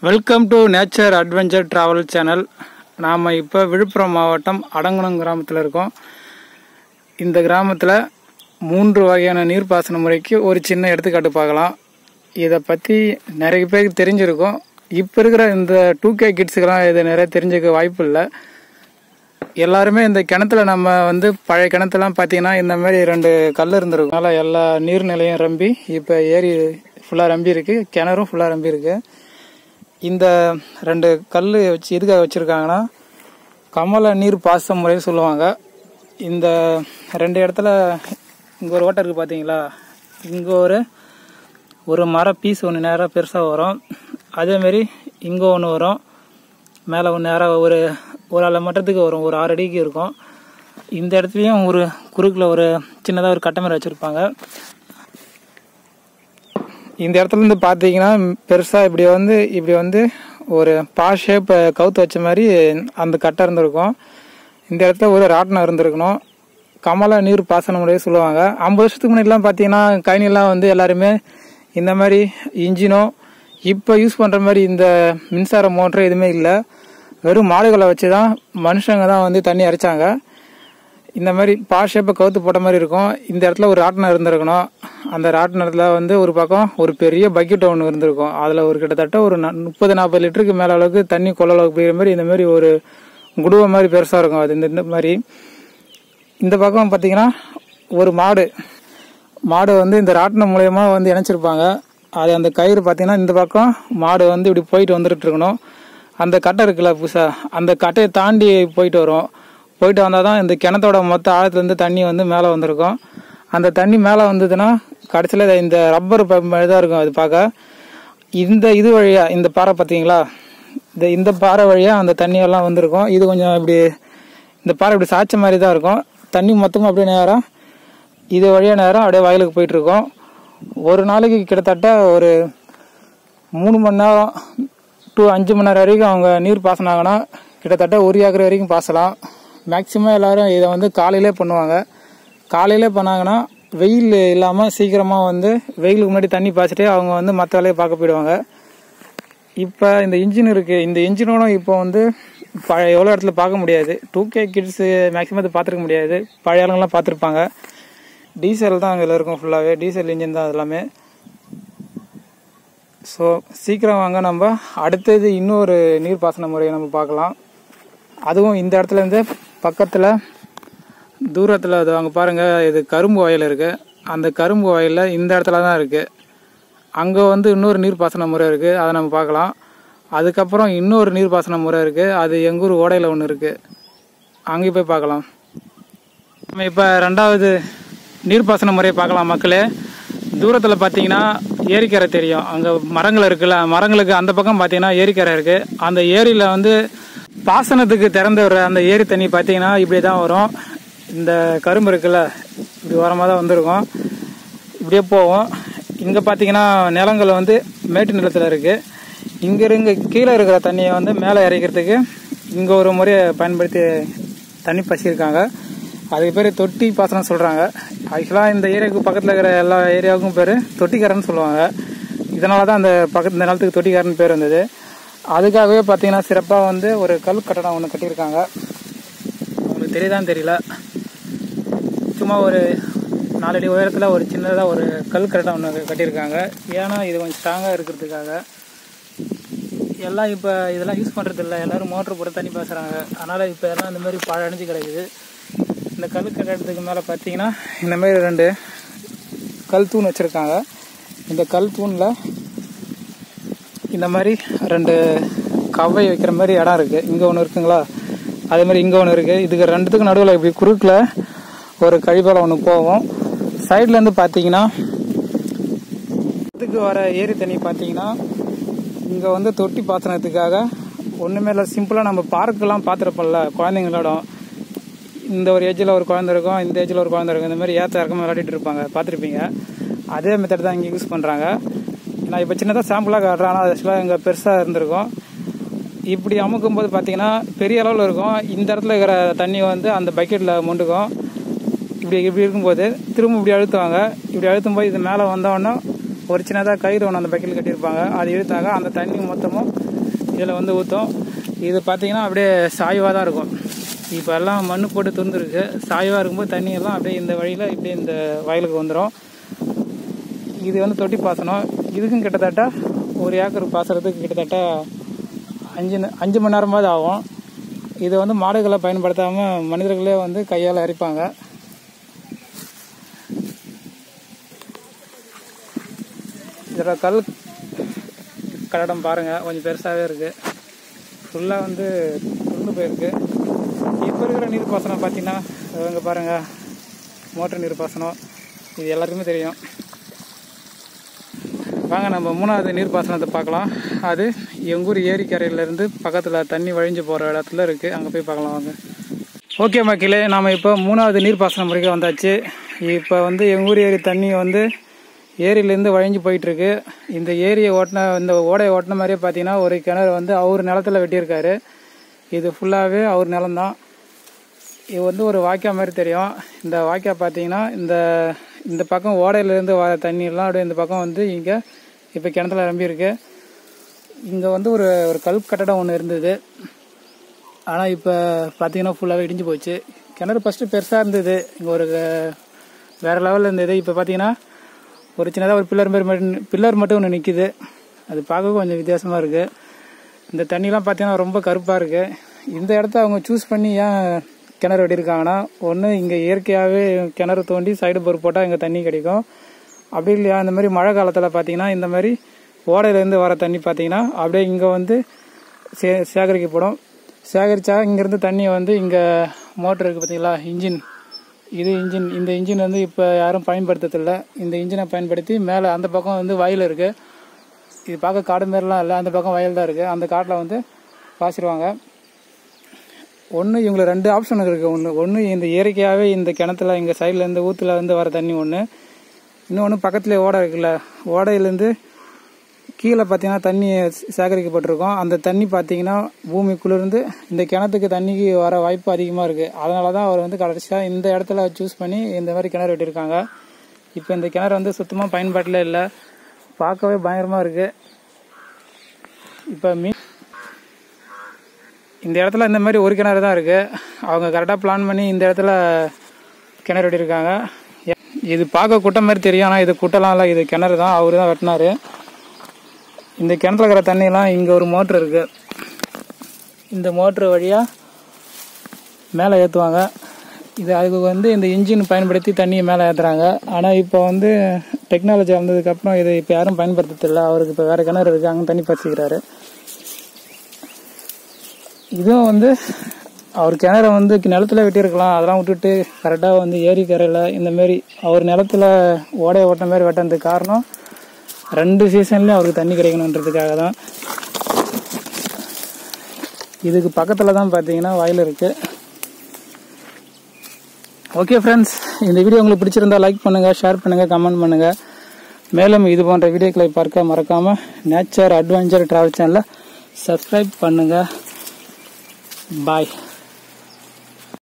welcome to nature adventure travel channel நாம் இப்போ விழுப்புரம் மாவட்டம் அடங்குணம் கிராமத்தில் இருக்கோம் இந்த கிராமத்தில் மூன்று வகையான நீர்ப்பாசன முறைக்கு ஒரு சின்ன எடுத்துக்காட்டு பார்க்கலாம் இதை பற்றி நிறைய பேருக்கு தெரிஞ்சிருக்கும் இப்போ இருக்கிற இந்த டூ கே கிட்ஸுக்கெல்லாம் இது நிறைய தெரிஞ்சுக்க வாய்ப்பு இல்லை எல்லாருமே இந்த கிணத்துல நம்ம வந்து பழைய கிணத்துலாம் பார்த்தீங்கன்னா இந்த மாதிரி ரெண்டு கல் இருந்திருக்கும் அதனால் எல்லா நீர்நிலையும் ரம்பி இப்போ ஏரி ஃபுல்லாக ரம்பி இருக்கு கிணறும் ஃபுல்லாக ரம்பி இருக்கு இந்த ரெண்டு கல் வச்சு எதுக்காக வச்சுருக்காங்கன்னா கமல நீர் பாச முறை சொல்லுவாங்க இந்த ரெண்டு இடத்துல இங்கே ஒரு ஓட்டை இருக்குது பார்த்தீங்களா இங்கே ஒரு ஒரு மர பீஸ் ஒன்று நேராக பெருசாக வரும் அதேமாரி இங்கே ஒன்று வரும் மேலே ஒன்று நேராக ஒரு ஒரு அரை மட்டத்துக்கு வரும் ஒரு ஆறு அடிக்கு இருக்கும் இந்த இடத்துலையும் ஒரு குறுக்கில் ஒரு சின்னதாக ஒரு கட்டை மாதிரி வச்சுருப்பாங்க இந்த இடத்துல இருந்து பார்த்தீங்கன்னா பெருசாக இப்படி வந்து இப்படி வந்து ஒரு பா ஷேப் கவுத்து வச்ச மாதிரி அந்த கட்டை இருந்திருக்கும் இந்த இடத்துல ஒரு ராட்டினம் இருந்திருக்கணும் கமல நீர் பாசன முறையை சொல்லுவாங்க ஐம்பது வருஷத்துக்கு முன்னாடிலாம் பார்த்தீங்கன்னா கழனிலாம் வந்து எல்லாருமே இந்த மாதிரி இன்ஜினோ இப்போ யூஸ் பண்ணுற மாதிரி இந்த மின்சார மோட்டர் எதுவுமே இல்லை வெறும் மாடுகளை வச்சு தான் மனுஷங்க தான் வந்து தண்ணி அரைச்சாங்க இந்த மாதிரி பா ஷேப்பை கவுத்து போட்ட மாதிரி இருக்கும் இந்த இடத்துல ஒரு ராட்டினம் இருந்திருக்கணும் அந்த ராட்டினத்தில் வந்து ஒரு பக்கம் ஒரு பெரிய பக்கெட் ஒன்று இருந்திருக்கும் அதில் ஒரு கிட்டத்தட்ட ஒரு ந- முப்பது நாற்பது லிட்டருக்கு மேலே அளவுக்கு தண்ணி கொள்ள அளவுக்கு போயிற மாதிரி இந்த மாதிரி ஒரு குடுவை மாதிரி பெருசாக இருக்கும் அது இந்த இந்த மாதிரி இந்த பக்கம் பார்த்தீங்கன்னா ஒரு மாடு மாடு வந்து இந்த ராட்டினம் மூலயமா வந்து இணைச்சிருப்பாங்க அது அந்த கயிறு பார்த்தீங்கன்னா இந்த பக்கம் மாடு வந்து இப்படி போயிட்டு வந்துட்டு இருக்கணும் அந்த கட்டை இருக்குல்ல புதுசா அந்த கட்டையை தாண்டி போயிட்டு வரும் போயிட்டு வந்தால் தான் இந்த கிணத்தோட மொத்த ஆழத்துலேருந்து தண்ணி வந்து மேலே வந்திருக்கும் அந்த தண்ணி மேலே வந்ததுன்னா கடைசியில் இந்த ரப்பர் பைப் மாதிரி தான் இருக்கும் அது பார்க்க இந்த இது வழியா இந்த பாறை பார்த்தீங்களா இந்த இந்த பாறை வழியா அந்த தண்ணியெல்லாம் வந்திருக்கும் இது கொஞ்சம் இப்படி இந்த பாறை இப்படி சாய்ச்ச மாதிரி தான் இருக்கும் தண்ணி மொத்தமும் அப்படியே நேரம் இது வழியா நேரம் அப்படியே வயலுக்கு போயிட்டு இருக்கோம் ஒரு நாளைக்கு கிட்டத்தட்ட ஒரு மூணு மணி நேரம் டு அஞ்சு மணி நேரம் வரைக்கும் அவங்க நீர் பாசனாங்கன்னா கிட்டத்தட்ட ஒரு ஏக்கர் வரைக்கும் பாசலாம் மேக்சிமம் எல்லாரும் இதை வந்து காலையிலே பண்ணுவாங்க காலையிலே பண்ணாங்கன்னா வெயில் இல்லாமல் சீக்கிரமாக வந்து வெயிலுக்கு முன்னாடி தண்ணி பாய்ச்சிட்டு அவங்க வந்து மற்ற வேலையை பார்க்க போயிடுவாங்க இப்போ இந்த இன்ஜின் இருக்குது இந்த இன்ஜினோட இப்போ வந்து பழைய எவ்வளோ இடத்துல பார்க்க முடியாது டூ கே கிட்ஸு மேக்ஸிமம் அதை பார்த்துருக்க முடியாது பழைய ஆளுங்கெல்லாம் பார்த்துருப்பாங்க டீசல் தான் அங்கே இருக்கும் ஃபுல்லாகவே டீசல் இன்ஜின் தான் அது எல்லாமே ஸோ சீக்கிரம் வாங்க நம்ம அடுத்தது இன்னொரு நீர்ப்பாசன முறையை நம்ம பார்க்கலாம் அதுவும் இந்த இடத்துல இருந்து பக்கத்தில் தூரத்தில் அது அங்கே பாருங்கள் இது கரும்பு வயல் இருக்குது அந்த கரும்பு வயலில் இந்த இடத்துல தான் இருக்குது அங்கே வந்து இன்னொரு நீர்ப்பாசன முறை இருக்குது அதை நம்ம பார்க்கலாம் அதுக்கப்புறம் இன்னொரு நீர்ப்பாசன முறை இருக்குது அது எங்கள் ஊர் ஓடையில் ஒன்று இருக்குது அங்கே போய் பார்க்கலாம் நம்ம இப்போ ரெண்டாவது நீர்ப்பாசன முறையை பார்க்கலாம் மக்களே தூரத்தில் பார்த்தீங்கன்னா ஏரிக்கரை தெரியும் அங்கே மரங்கள் இருக்குல்ல மரங்களுக்கு அந்த பக்கம் பார்த்தீங்கன்னா ஏரிக்கரை இருக்குது அந்த ஏரியில் வந்து பாசனத்துக்கு திறந்து விடுற அந்த ஏரி தண்ணி பார்த்தீங்கன்னா இப்படி தான் வரும் இந்த கரும்பு இருக்குல்ல இப்படி ஓரமாக தான் வந்திருக்கும் இப்படியே போவோம் இங்கே பார்த்தீங்கன்னா நிலங்கள் வந்து மேட்டு நிலத்தில் இருக்குது இங்கே இருங்க கீழே இருக்கிற தண்ணியை வந்து மேலே இறைக்கிறதுக்கு இங்கே ஒரு முறையை பயன்படுத்தி தண்ணி பசியிருக்காங்க அதுக்கு பேர் தொட்டி பாசனம் சொல்கிறாங்க ஆக்சுவலாக இந்த ஏரியாவுக்கு பக்கத்தில் இருக்கிற எல்லா ஏரியாவுக்கும் பேர் தொட்டிக்காரன்னு சொல்லுவாங்க இதனால தான் அந்த பக்கத்து இந்த நிலத்துக்கு தொட்டிக்காரன் பேர் வந்தது அதுக்காகவே பார்த்தீங்கன்னா சிறப்பாக வந்து ஒரு கல் கட்டடம் ஒன்று கட்டியிருக்காங்க உங்களுக்கு தெரியுதான்னு தெரியல சும்மா ஒரு நாலடி உயரத்தில் ஒரு சின்னதாக ஒரு கல் கட்டடம் ஒன்று கட்டியிருக்காங்க ஏன்னா இது கொஞ்சம் ஸ்ட்ராங்காக இருக்கிறதுக்காக எல்லாம் இப்போ இதெல்லாம் யூஸ் பண்ணுறது இல்லை எல்லோரும் மோட்ரு போட்டு தண்ணி பாசுகிறாங்க அதனால் இப்போ எல்லாம் இந்த மாதிரி பழடைஞ்சு கிடக்குது இந்த கல் கட்டடத்துக்கு மேலே பார்த்தீங்கன்னா இந்த மாதிரி ரெண்டு கல் தூண் வச்சுருக்காங்க இந்த கல் தூணில் இந்த மாதிரி ரெண்டு கவ்வை வைக்கிற மாதிரி இடம் இருக்குது இங்கே ஒன்று இருக்குங்களா அதே மாதிரி இங்கே ஒன்று இருக்குது இதுக்கு ரெண்டுத்துக்கு நடுவில் இப்படி குறுக்கில் ஒரு கழிப்பால் ஒன்று போகும் சைட்லேருந்து பார்த்தீங்கன்னா இதுக்கு வர ஏரி தண்ணி பார்த்தீங்கன்னா இங்கே வந்து தொட்டி பாசனத்துக்காக ஒன்றுமே இல்லை சிம்பிளாக நம்ம பார்க்கெல்லாம் பார்த்துருப்போம்ல குழந்தைங்களோட இந்த ஒரு ஏஜில் ஒரு குழந்தை இருக்கும் இந்த ஏஜில் ஒரு குழந்தை இருக்கும் இந்த மாதிரி ஏற்ற இறக்கமாக விளையாடிட்டு இருப்பாங்க பார்த்துருப்பீங்க அதே மெத்தட் தான் இங்கே யூஸ் பண்ணுறாங்க நான் இப்போ சின்னதாக சாம்பிளாக காட்டுறேன் ஆனால் ஆக்சுவலாக இங்கே பெருசாக இருந்திருக்கும் இப்படி அமுக்கும் போது பார்த்தீங்கன்னா பெரிய அளவில் இருக்கும் இந்த இடத்துல இருக்கிற தண்ணி வந்து அந்த பக்கெட்டில் மொண்டுக்கும் இப்படி இப்படி இருக்கும்போது திரும்ப இப்படி அழுத்துவாங்க இப்படி அழுத்தும் போது இது மேலே வந்தோடனே ஒரு சின்னதாக கயிறு ஒன்று அந்த பக்கெட்டில் கட்டியிருப்பாங்க அது இழுத்தாங்க அந்த தண்ணி மொத்தமும் இதில் வந்து ஊற்றும் இது பார்த்தீங்கன்னா அப்படியே சாய்வாக தான் இருக்கும் இப்போ எல்லாம் மண்ணு போட்டு துருந்துருக்கு சாய்வாக இருக்கும்போது தண்ணி எல்லாம் அப்படியே இந்த வழியில் இப்படியே இந்த வயலுக்கு வந்துடும் இது வந்து தொட்டி பாசனம் இதுக்கும் கிட்டத்தட்ட ஒரு ஏக்கர் பாசனத்துக்கு கிட்டத்தட்ட அஞ்சு ந- அஞ்சு மணி நேரமாவது ஆகும் இதை வந்து மாடுகளை பயன்படுத்தாமல் மனிதர்களே வந்து கையால் அரிப்பாங்க இதோட கல் கட்டடம் பாருங்கள் கொஞ்சம் பெருசாகவே இருக்குது ஃபுல்லாக வந்து துண்டு போயிருக்கு இப்போ இருக்கிற நீர்ப்பாசனம் பார்த்தீங்கன்னா இவங்க பாருங்கள் மோட்டர் நீர்ப்பாசனம் இது எல்லாருக்குமே தெரியும் வாங்க நம்ம மூணாவது நீர்ப்பாசனத்தை பார்க்கலாம் அது எங்கூர் ஏரிக்கரையிலேருந்து பக்கத்தில் தண்ணி வழிஞ்சு போகிற இடத்துல இருக்குது அங்கே போய் பார்க்கலாம் வாங்க ஓகே மக்களே நாம் இப்போ மூணாவது நீர்ப்பாசனம் முறைக்கு வந்தாச்சு இப்போ வந்து எங்கூர் ஏரி தண்ணி வந்து ஏரியிலேருந்து வழிஞ்சு போயிட்டுருக்கு இந்த ஏரியை ஓட்டின இந்த ஓடையை ஓட்டின மாதிரியே பார்த்தீங்கன்னா ஒரு கிணறு வந்து அவர் நிலத்துல வெட்டியிருக்காரு இது ஃபுல்லாகவே அவர் நிலம்தான் இது வந்து ஒரு வாய்க்கா மாதிரி தெரியும் இந்த வாய்க்கா பார்த்தீங்கன்னா இந்த இந்த பக்கம் ஓடையிலேருந்து வர தண்ணியெல்லாம் அப்படியே இந்த பக்கம் வந்து இங்கே இப்போ கிணத்துல நிரம்பியிருக்கு இங்கே வந்து ஒரு ஒரு கல் கட்டடம் ஒன்று இருந்தது ஆனால் இப்போ பார்த்தீங்கன்னா ஃபுல்லாகவே இடிஞ்சு போச்சு கிணறு ஃபஸ்ட்டு பெருசாக இருந்தது இங்கே ஒரு அஹ், வேற லெவலில் இருந்தது இப்போ பார்த்தீங்கன்னா ஒரு சின்னதாக ஒரு பில்லர் மாதிரி மட்டும் பில்லர் மட்டும் ஒன்று நிற்கிது அது பார்க்க கொஞ்சம் வித்தியாசமாக இருக்குது இந்த தண்ணிலாம் பார்த்தீங்கன்னா ரொம்ப கருப்பாக இருக்குது இந்த இடத்த அவங்க சூஸ் பண்ணி ஏன் கிணறு வெட்டியிருக்காங்கன்னா ஒன்று இங்கே இயற்கையாகவே கிணறு தோண்டி சைடு போர் போட்டால் இங்கே தண்ணி கிடைக்கும் அப்படி இல்லையா இந்த மாதிரி மழை காலத்தில் பார்த்தீங்கன்னா இந்த மாதிரி ஓடையிலேருந்து வர தண்ணி பார்த்தீங்கன்னா அப்படியே இங்கே வந்து சே சேகரிக்கப்படும் சேகரித்தா இங்கேருந்து தண்ணியை வந்து இங்கே மோட்டர் இருக்குது பார்த்தீங்களா இன்ஜின் இது இன்ஜின் இந்த இன்ஜின் வந்து இப்போ யாரும் பயன்படுத்துறதில்ல இந்த இன்ஜினை பயன்படுத்தி மேலே அந்த பக்கம் வந்து வயல் இருக்குது இது பார்க்க காடு மாரிலாம் இல்லை அந்த பக்கம் வயல் தான் இருக்குது அந்த காட்டில் வந்து பாசிடுவாங்க ஒன்று இவங்களை ரெண்டு ஆப்ஷன் இருக்குது ஒன்று ஒன்று இந்த இயற்கையாகவே இந்த கிணத்துல இங்கே சைடில் இருந்து ஊற்றுல இருந்து வர தண்ணி ஒன்று இன்னொன்று பக்கத்துலேயே ஓடை இருக்குல்ல ஓடையிலேருந்து கீழே பார்த்தீங்கன்னா தண்ணி சேகரிக்கப்பட்டிருக்கும் அந்த தண்ணி பார்த்தீங்கன்னா பூமிக்குள்ளேருந்து இந்த கிணத்துக்கு தண்ணிக்கு வர வாய்ப்பு அதிகமாக இருக்குது அதனால தான் அவர் வந்து கடைசியாக இந்த இடத்துல சூஸ் பண்ணி இந்த மாதிரி கிணறு வெட்டியிருக்காங்க இப்போ இந்த கிணறு வந்து சுத்தமாக பயன்பாட்டில் இல்லை பார்க்கவே பயங்கரமாக இருக்குது இப்போ மீன் இந்த இடத்துல இந்த மாதிரி ஒரு கிணறு தான் இருக்குது அவங்க கரெக்டாக பிளான் பண்ணி இந்த இடத்துல கிணறு வெட்டியிருக்காங்க இது பார்க்க குட்டை மாதிரி தெரியும் ஆனால் இது குட்டைலாம் இல்லை இது கிணறு தான் அவர் தான் வெட்டினாரு இந்த கிணத்துல இருக்கிற தண்ணியெல்லாம் இங்கே ஒரு மோட்ரு இருக்குது இந்த மோட்ரு வழியாக மேலே ஏற்றுவாங்க இது அதுக்கு வந்து இந்த இன்ஜின் பயன்படுத்தி தண்ணியை மேலே ஏற்றுறாங்க ஆனால் இப்போ வந்து டெக்னாலஜி வந்ததுக்கப்புறம் இது இப்போ யாரும் பயன்படுத்துறதில்ல அவருக்கு இப்போ வேறு கிணறு இருக்குது அங்கே தண்ணி பறிச்சுக்கிறாரு இதுவும் வந்து அவர் கிணற வந்து நிலத்துல வெட்டியிருக்கலாம் அதெல்லாம் விட்டுட்டு கரெக்டாக வந்து ஏரி கரையில் இந்த மாதிரி அவர் நிலத்துல ஓடைய ஓட்ட மாதிரி வெட்டினதுக்கு காரணம் ரெண்டு சீசன்லேயும் அவருக்கு தண்ணி கிடைக்கணுன்றதுக்காக தான் இதுக்கு பக்கத்தில் தான் பார்த்தீங்கன்னா வயல் இருக்குது ஓகே ஃப்ரெண்ட்ஸ் இந்த வீடியோ உங்களுக்கு பிடிச்சிருந்தா லைக் பண்ணுங்கள் ஷேர் பண்ணுங்கள் கமெண்ட் பண்ணுங்கள் மேலும் இது போன்ற வீடியோக்களை பார்க்க மறக்காமல் நேச்சர் அட்வென்ச்சர் ட்ராவல் சேனலை சப்ஸ்கிரைப் பண்ணுங்கள் பாய்